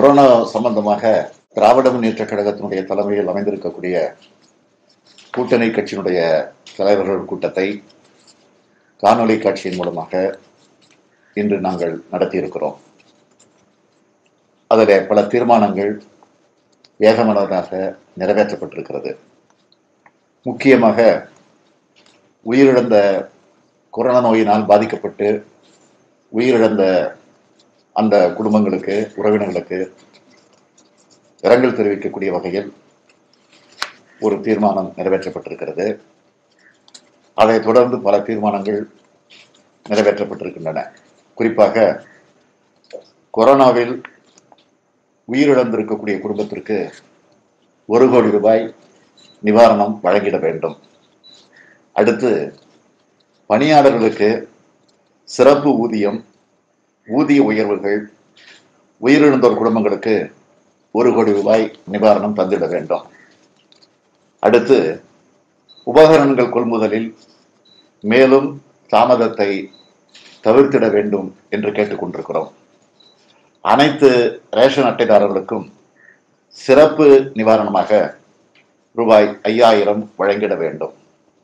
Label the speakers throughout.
Speaker 1: corona சம்பந்தமாக திராவிட முன்னேற்ற கழகத்தினுடைய தலைமையில் அமைந்திருக்கக்கூடிய கூட்டணி கட்சியினுடைய தலைவர்கள் கூட்டத்தை காணொளி காட்சியின் மூலமாக இன்று நாங்கள் நடத்தியிருக்கிறோம் அதில் பல தீர்மானங்கள் வேகமானதாக நிறைவேற்றப்பட்டிருக்கிறது முக்கியமாக உயிரிழந்த கொரோனா நோயினால் பாதிக்கப்பட்டு உயிரிழந்த அந்த குடும்பங்களுக்கு உறவினர்களுக்கு இரங்கல் தெரிவிக்கக்கூடிய வகையில் ஒரு தீர்மானம் நிறைவேற்றப்பட்டிருக்கிறது அதைத் தொடர்ந்து பல தீர்மானங்கள் நிறைவேற்றப்பட்டிருக்கின்றன குறிப்பாக கொரோனாவில் உயிரிழந்திருக்கக்கூடிய குடும்பத்திற்கு ஒரு கோடி ரூபாய் நிவாரணம் வழங்கிட வேண்டும் அடுத்து பணியாளர்களுக்கு சிறப்பு ஊதியம் ஊதிய உயர்வுகள் உயிரிழந்தோர் குடும்பங்களுக்கு ஒரு கோடி ரூபாய் நிவாரணம் தந்திட வேண்டும் அடுத்து உபகரணங்கள் கொள்முதலில் மேலும் தாமதத்தை தவிர்த்திட வேண்டும் என்று கேட்டுக்கொண்டிருக்கிறோம் அனைத்து ரேஷன் அட்டைதாரர்களுக்கும் சிறப்பு நிவாரணமாக ரூபாய் ஐயாயிரம் வழங்கிட வேண்டும்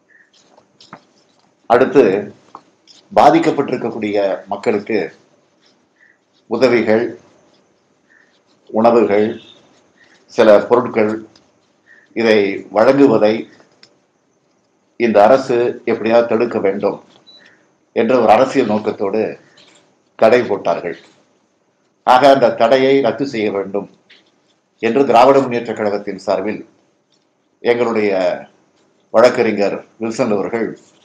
Speaker 1: அடுத்து பாதிக்கப்பட்டிருக்கக்கூடிய மக்களுக்கு உதவிகள் உணவுகள் சில பொருட்கள் இதை வழங்குவதை இந்த அரசு எப்படியாவது தடுக்க வேண்டும் என்ற ஒரு அரசியல் நோக்கத்தோடு தடை போட்டார்கள் ஆக அந்த தடையை ரத்து செய்ய வேண்டும் என்று திராவிட முன்னேற்ற கழகத்தின் சார்பில் எங்களுடைய வழக்கறிஞர் வில்சன் அவர்கள்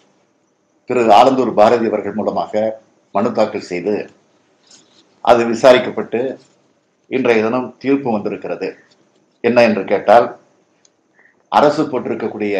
Speaker 1: திரு ஆலந்தூர் பாரதி அவர்கள் மூலமாக மனு தாக்கல் செய்து அது விசாரிக்கப்பட்டு இன்றைய தினம் தீர்ப்பு வந்திருக்கிறது என்ன என்று கேட்டால் அரசு போட்டிருக்கக்கூடிய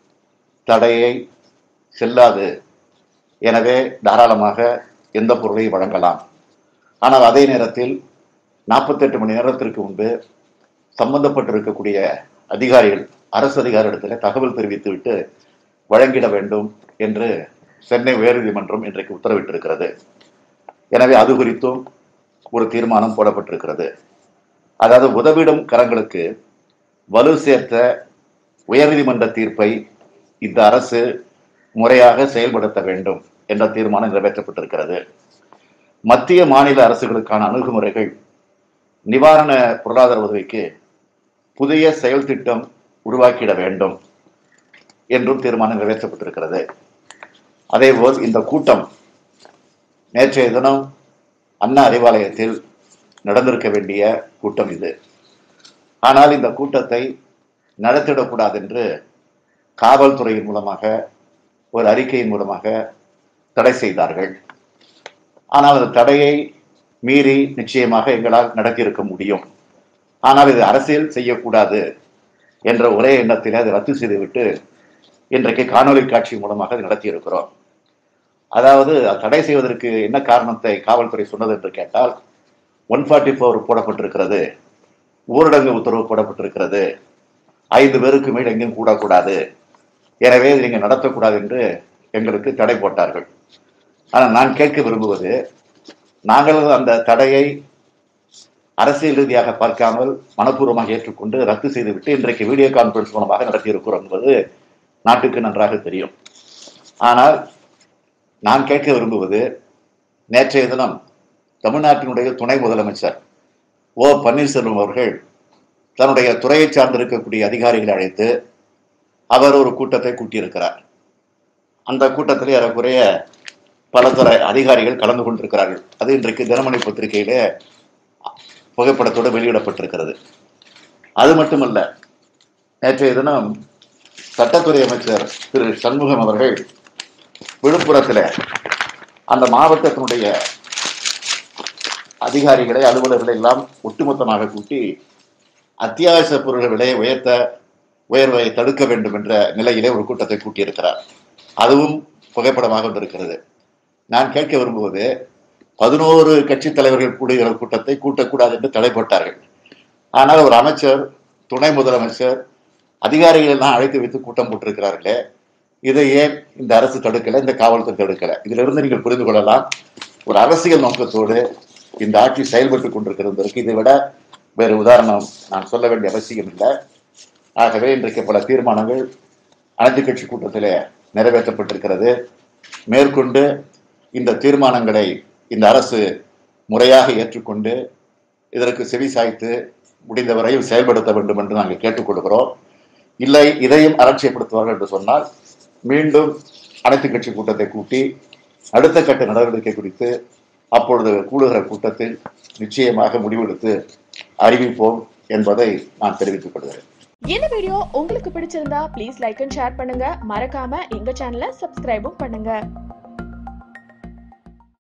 Speaker 1: தடையை செல்லாது எனவே தாராளமாக எந்த பொருளையும் வழங்கலாம் ஆனால் அதே நேரத்தில் நாற்பத்தெட்டு மணி நேரத்திற்கு முன்பு சம்பந்தப்பட்டிருக்கக்கூடிய அதிகாரிகள் அரசு அதிகாரிடத்தில் தகவல் தெரிவித்துவிட்டு வழங்கிட வேண்டும் என்று சென்னை உயர்நீதிமன்றம் இன்றைக்கு உத்தரவிட்டிருக்கிறது எனவே அது குறித்தும் ஒரு தீர்மானம் போடப்பட்டிருக்கிறது அதாவது உதவிடும் கரங்களுக்கு வலு சேர்த்த உயர்நீதிமன்ற தீர்ப்பை இந்த அரசு முறையாக செயல்படுத்த வேண்டும் என்ற தீர்மானம் நிறைவேற்றப்பட்டிருக்கிறது மத்திய மாநில அரசுகளுக்கான அணுகுமுறைகள் நிவாரண பொருளாதார உதவிக்கு புதிய செயல் திட்டம் உருவாக்கிட வேண்டும் என்றும் தீர்மானம் நிறைவேற்றப்பட்டிருக்கிறது அதேபோல் இந்த கூட்டம் நேற்றைய தினம் அண்ணா அறிவாலயத்தில் நடந்திருக்க வேண்டிய கூட்டம் இது ஆனால் இந்த கூட்டத்தை நடத்திடக்கூடாது என்று காவல்துறையின் மூலமாக ஒரு அறிக்கையின் மூலமாக தடை செய்தார்கள் ஆனால் அந்த தடையை மீறி நிச்சயமாக எங்களால் நடத்தியிருக்க முடியும் ஆனால் இது அரசியல் செய்யக்கூடாது என்ற ஒரே எண்ணத்தில் அதை ரத்து செய்துவிட்டு இன்றைக்கு காணொலி காட்சி மூலமாக அதை நடத்தியிருக்கிறோம் அதாவது தடை செய்வதற்கு என்ன காரணத்தை காவல்துறை சொன்னது என்று கேட்டால் ஒன் ஃபார்ட்டி ஃபோர் போடப்பட்டிருக்கிறது ஊரடங்கு உத்தரவு போடப்பட்டிருக்கிறது ஐந்து பேருக்கு மேல் எங்கேயும் கூடக்கூடாது எனவே இதை நீங்கள் நடத்தக்கூடாது என்று எங்களுக்கு தடை போட்டார்கள் ஆனால் நான் கேட்க விரும்புவது நாங்கள் அந்த தடையை அரசியல் ரீதியாக பார்க்காமல் மனப்பூர்வமாக ஏற்றுக்கொண்டு ரத்து செய்துவிட்டு இன்றைக்கு வீடியோ கான்பரன்ஸ் மூலமாக நடத்தியிருக்கிறோம் என்பது நாட்டுக்கு நன்றாக தெரியும் ஆனால் நான் கேட்க விரும்புவது நேற்றைய தினம் தமிழ்நாட்டினுடைய துணை முதலமைச்சர் ஓ பன்னீர்செல்வம் அவர்கள் தன்னுடைய துறையை சார்ந்திருக்கக்கூடிய அதிகாரிகளை அழைத்து அவர் ஒரு கூட்டத்தை கூட்டியிருக்கிறார் அந்த கூட்டத்தில் ஏறக்குறைய பல துறை அதிகாரிகள் கலந்து கொண்டிருக்கிறார்கள் அது இன்றைக்கு தினமணி பத்திரிகையில புகைப்படத்தோடு வெளியிடப்பட்டிருக்கிறது அது மட்டுமல்ல நேற்றைய தினம் சட்டத்துறை அமைச்சர் திரு சண்முகம் அவர்கள் விழுப்புரத்தில் அந்த மாவட்டத்தினுடைய அதிகாரிகளை அலுவலர்களை எல்லாம் ஒட்டுமொத்தமாக கூட்டி அத்தியாவசிய பொருட்கள் விலையை உயர்த்த உயர்வை தடுக்க வேண்டும் என்ற நிலையிலே ஒரு கூட்டத்தை கூட்டியிருக்கிறார் அதுவும் புகைப்படமாக வந்திருக்கிறது நான் கேட்க விரும்புவது பதினோரு கட்சி தலைவர்கள் கூடுகிற கூட்டத்தை கூட்டக்கூடாது என்று தடை போட்டார்கள் ஆனால் ஒரு அமைச்சர் துணை முதலமைச்சர் அதிகாரிகள் எல்லாம் அழைத்து வைத்து கூட்டம் போட்டிருக்கிறார்களே இதை ஏன் இந்த அரசு தடுக்கல இந்த காவல்துறை தடுக்கல இதுல இருந்து நீங்கள் புரிந்து கொள்ளலாம் ஒரு அரசியல் நோக்கத்தோடு இந்த ஆட்சி செயல்பட்டு கொண்டிருக்கிறதற்கு இதை விட வேறு உதாரணம் நான் சொல்ல வேண்டிய அவசியம் இல்லை ஆகவே இன்றைக்கு பல தீர்மானங்கள் அனைத்து கட்சி கூட்டத்திலே நிறைவேற்றப்பட்டிருக்கிறது மேற்கொண்டு இந்த தீர்மானங்களை இந்த அரசு முறையாக ஏற்றுக்கொண்டு இதற்கு செவி சாய்த்து முடிந்தவரையில் செயல்படுத்த வேண்டும் என்று நாங்கள் கேட்டுக்கொள்கிறோம் இல்லை இதையும் அலட்சியப்படுத்துவார்கள் என்று சொன்னால் மீண்டும் அனைத்து கட்சி கூட்டத்தை கூட்டி அடுத்த கட்ட நடவடிக்கை குறித்து அப்பொழுது கூடுகிற கூட்டத்தில் நிச்சயமாக முடிவெடுத்து அறிவிப்போம் என்பதை நான் தெரிவித்துக் கொள்கிறேன்
Speaker 2: இந்த வீடியோ உங்களுக்கு பிடிச்சிருந்தா ப்ளீஸ் லைக் அண்ட் ஷேர் பண்ணுங்க மறக்காம எங்க சேனலை சப்ஸ்கிரைபும் பண்ணுங்க